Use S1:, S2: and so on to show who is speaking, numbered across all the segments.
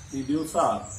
S1: ಈ ದಿವಸ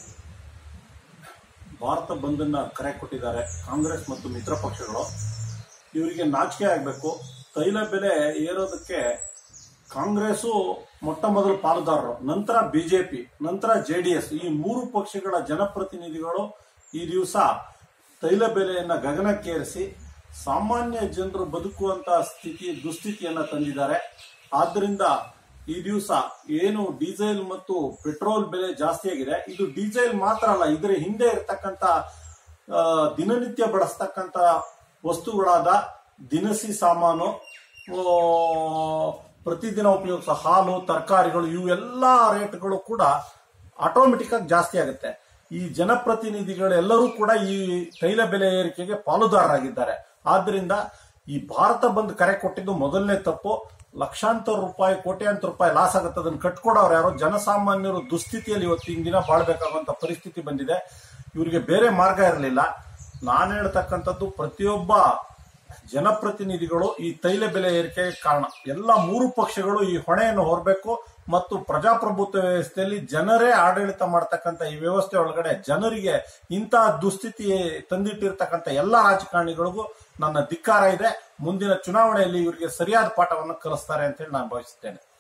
S1: ಭಾರತ ಬಂದನ್ನ ಕರೆ ಕೊಟ್ಟಿದ್ದಾರೆ ಕಾಂಗ್ರೆಸ್ ಮತ್ತು ಮಿತ್ರ ಪಕ್ಷಗಳು ಇವರಿಗೆ ನಾಚಿಕೆ ಆಗಬೇಕು ತೈಲ ಬೆಲೆ ಏರೋದಕ್ಕೆ ಕಾಂಗ್ರೆಸ್ಸು ಮೊಟ್ಟ ಮೊದಲು ಪಾಲುದಾರರು ನಂತರ ಬಿಜೆಪಿ ನಂತರ ಜೆಡಿಎಸ್ ಈ ಮೂರು ಪಕ್ಷಗಳ ಜನಪ್ರತಿನಿಧಿಗಳು ಈ ದಿವಸ ತೈಲ ಬೆಲೆಯನ್ನ ಗಗನಕ್ಕೇರಿಸಿ ಸಾಮಾನ್ಯ ಜನರು ಬದುಕುವಂತ ಸ್ಥಿತಿ ದುಸ್ಥಿತಿಯನ್ನ ತಂದಿದ್ದಾರೆ ಆದ್ದರಿಂದ ಈ ದಿವಸ ಏನು ಡೀಸೆಲ್ ಮತ್ತು ಪೆಟ್ರೋಲ್ ಬೆಲೆ ಜಾಸ್ತಿ ಆಗಿದೆ ಇದು ಡೀಸೆಲ್ ಮಾತ್ರ ಅಲ್ಲ ಇದರ ಹಿಂದೆ ಇರತಕ್ಕಂತ ಆ, ದಿನನಿತ್ಯ ಬಳಸ್ತಕ್ಕಂತ ವಸ್ತುಗಳಾದ ದಿನಸಿ ಸಾಮಾನು ಆ, ಪ್ರತಿದಿನ ಉಪಯೋಗಿಸೋ ಹಾಲು ತರಕಾರಿಗಳು ಇವೆಲ್ಲ ರೇಟ್ಗಳು ಕೂಡ ಆಟೋಮೆಟಿಕ್ ಆಗಿ ಜಾಸ್ತಿ ಆಗುತ್ತೆ ಈ ಜನಪ್ರತಿನಿಧಿಗಳೆಲ್ಲರೂ ಕೂಡ ಈ ತೈಲ ಬೆಲೆ ಏರಿಕೆಗೆ ಪಾಲುದಾರರಾಗಿದ್ದಾರೆ ಆದ್ರಿಂದ ಈ ಭಾರತ ಬಂದ್ ಕರೆ ಕೊಟ್ಟಿದ್ದು ಮೊದಲನೇ ತಪ್ಪು ಲಕ್ಷಾಂತರ ರೂಪಾಯಿ ಕೋಟ್ಯಾಂತರ ರೂಪಾಯಿ ಲಾಸ್ ಆಗುತ್ತೆ ಅದನ್ನ ಕಟ್ಕೊಡೋರು ಯಾರು ಜನಸಾಮಾನ್ಯರು ದುಸ್ಥಿತಿಯಲ್ಲಿ ಇವತ್ತಿನ ದಿನ ಬಾಳ್ಬೇಕಾಗುವಂತ ಪರಿಸ್ಥಿತಿ ಬಂದಿದೆ ಇವರಿಗೆ ಬೇರೆ ಮಾರ್ಗ ಇರಲಿಲ್ಲ ನಾನು ಹೇಳ್ತಕ್ಕಂಥದ್ದು ಪ್ರತಿಯೊಬ್ಬ ಜನಪ್ರತಿನಿಧಿಗಳು ಈ ತೈಲ ಬೆಲೆ ಏರಿಕೆಗೆ ಕಾರಣ ಎಲ್ಲ ಮೂರು ಪಕ್ಷಗಳು ಈ ಹೊಣೆಯನ್ನು ಹೊರಬೇಕು ಮತ್ತು ಪ್ರಜಾಪ್ರಭುತ್ವ ವ್ಯವಸ್ಥೆಯಲ್ಲಿ ಜನರೇ ಆಡಳಿತ ಮಾಡ್ತಕ್ಕಂಥ ಈ ವ್ಯವಸ್ಥೆ ಒಳಗಡೆ ಜನರಿಗೆ ಇಂತಹ ದುಸ್ಥಿತಿ ತಂದಿಟ್ಟಿರ್ತಕ್ಕಂಥ ಎಲ್ಲ ರಾಜಕಾರಣಿಗಳಿಗೂ ನನ್ನ ಧಿಕ್ಕಾರ ಇದೆ ಮುಂದಿನ ಚುನಾವಣೆಯಲ್ಲಿ ಇವರಿಗೆ ಸರಿಯಾದ ಪಾಠವನ್ನು ಕಲಿಸ್ತಾರೆ ಅಂತ ಹೇಳಿ ನಾನು ಭಾವಿಸುತ್ತೇನೆ